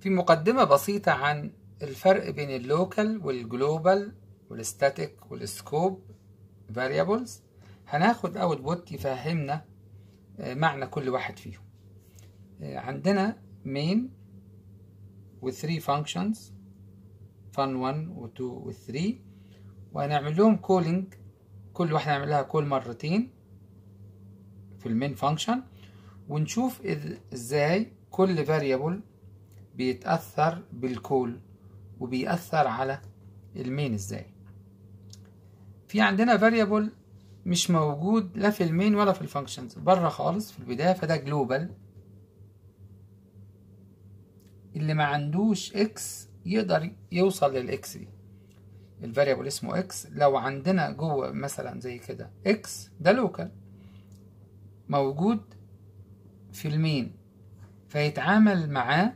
في مقدمة بسيطة عن الفرق بين اللوكال والجلوبال والستاتيك والسكوب variables هناخد اوتبوت يفهمنا معنى كل واحد فيهم عندنا main و 3 functions fun 1 و 2 و 3 وهنعمل لهم calling كل واحدة نعمل لها كول مرتين في المين فانكشن ونشوف ازاي كل variable بيتأثر بالكول وبيأثر على المين ازاي في عندنا variable مش موجود لا في المين ولا في الفانكشنز بره خالص في البداية فده جلوبال اللي ما عندوش اكس يقدر يوصل للاكس دي الفاريبل اسمه اكس لو عندنا جوه مثلا زي كده اكس ده لوكال موجود في المين فيتعامل معاه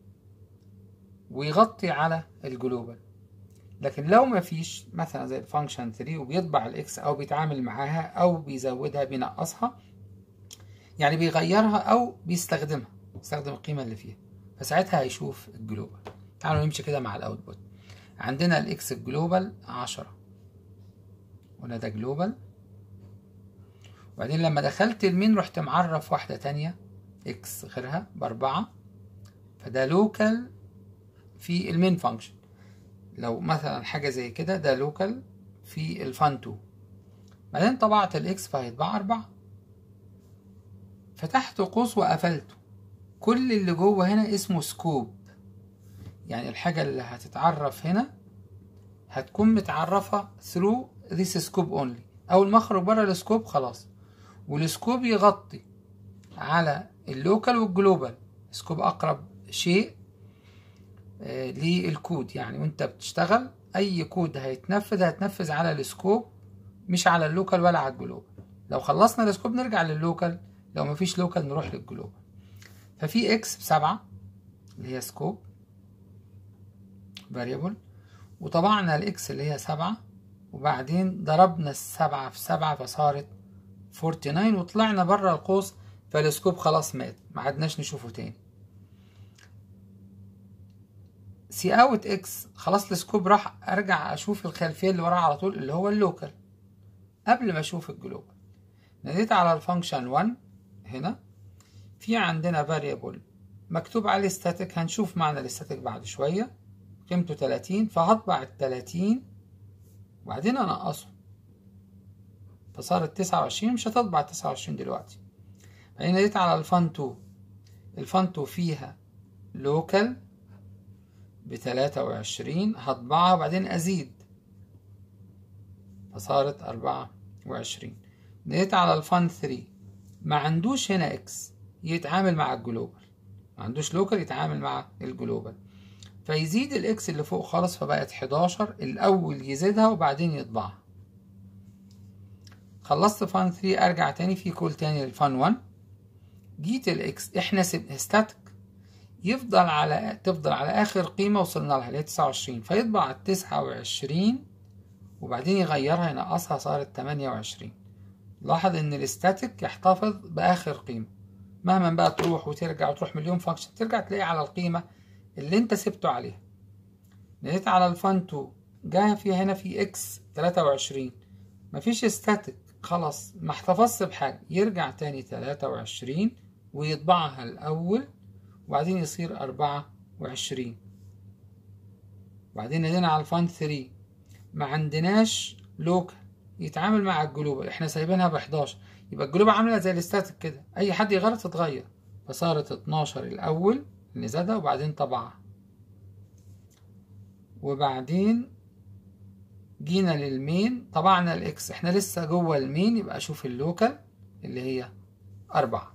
ويغطي على الجلوبال لكن لو ما فيش مثلا زي الفانكشن 3 وبيطبع الاكس او بيتعامل معاها او بيزودها بينقصها يعني بيغيرها او بيستخدمها بيستخدم القيمه اللي فيها فساعتها هيشوف الجلوبال تعالوا نمشي كده مع الاوتبوت عندنا الاكس الجلوبال عشرة ولا ده جلوبال وبعدين لما دخلت المين رحت معرف واحدة تانية اكس غيرها بأربعة فده لوكال في المين فانكشن لو مثلا حاجة زي كده ده لوكال في الفان 2 بعدين طبعت الاكس فهيطبع أربعة فتحت قوس وقفلته كل اللي جوه هنا اسمه سكوب يعني الحاجة اللي هتتعرف هنا هتكون متعرفة through this scope only أول ما أخرج بره السكوب خلاص والسكوب يغطي على اللوكال والجلوبال سكوب أقرب شيء آه للكود يعني وانت بتشتغل أي كود هيتنفذ هيتنفذ على السكوب مش على اللوكال ولا على الجلوبال لو خلصنا السكوب نرجع لللوكال لو مفيش لوكال نروح للجلوبال ففي اكس بسبعة اللي هي سكوب variable وطبعنا الاكس اللي هي سبعة وبعدين ضربنا السبعة في سبعة فصارت 49 وطلعنا بره القوس فالسكوب خلاص مات ما عدناش نشوفه تاني سي اوت اكس خلاص السكوب راح ارجع اشوف الخلفيه اللي وراها على طول اللي هو اللوكال قبل ما اشوف الجلوبال ناديت على الفانكشن 1 هنا في عندنا variable مكتوب عليه static هنشوف معنى الستاتيك بعد شويه قيمته 30 فهطبع ال 30 وبعدين انقصه فصارت 29 مش هتطبع 29 دلوقتي بعدين ناديت على الفان 2 الفان 2 فيها لوكال ب 23 هطبعها وبعدين ازيد فصارت 24 ناديت على الفان 3 ما عندوش هنا اكس يتعامل مع الجلوبال ما عندوش لوكال يتعامل مع الجلوبال فيزيد الاكس اللي فوق خالص فبقت 11 الاول يزيدها وبعدين يطبعها خلصت فان 3 ارجع تاني في كول تاني للفان 1 جيت الاكس احنا سيبنا ستاتيك يفضل على تفضل على اخر قيمه وصلنا لها اللي هي 29 فيطبع ال 29 وبعدين يغيرها ينقصها صارت 28 لاحظ ان الاستاتيك يحتفظ باخر قيمه مهما بقى تروح وترجع وتروح مليون فانكشن ترجع تلاقي على القيمه اللي انت سبته عليها ناديت على الفان 2 جاء في هنا في اكس 23 مفيش ستاتيك خلاص ما احتفظش بحاجة يرجع تاني 23 ويطبعها الأول وبعدين يصير 24 وبعدين نادينا على الفان 3 ما عندناش لوكال يتعامل مع الجلوبال احنا سايبينها ب 11 يبقى الجلوبال عامله زي الاستاتيك كده اي حد يغير تتغير فصارت 12 الاول اللي زادها وبعدين طبعها وبعدين جينا للمين طبعنا الاكس احنا لسه جوه المين يبقى اشوف اللوكال اللي هي أربعة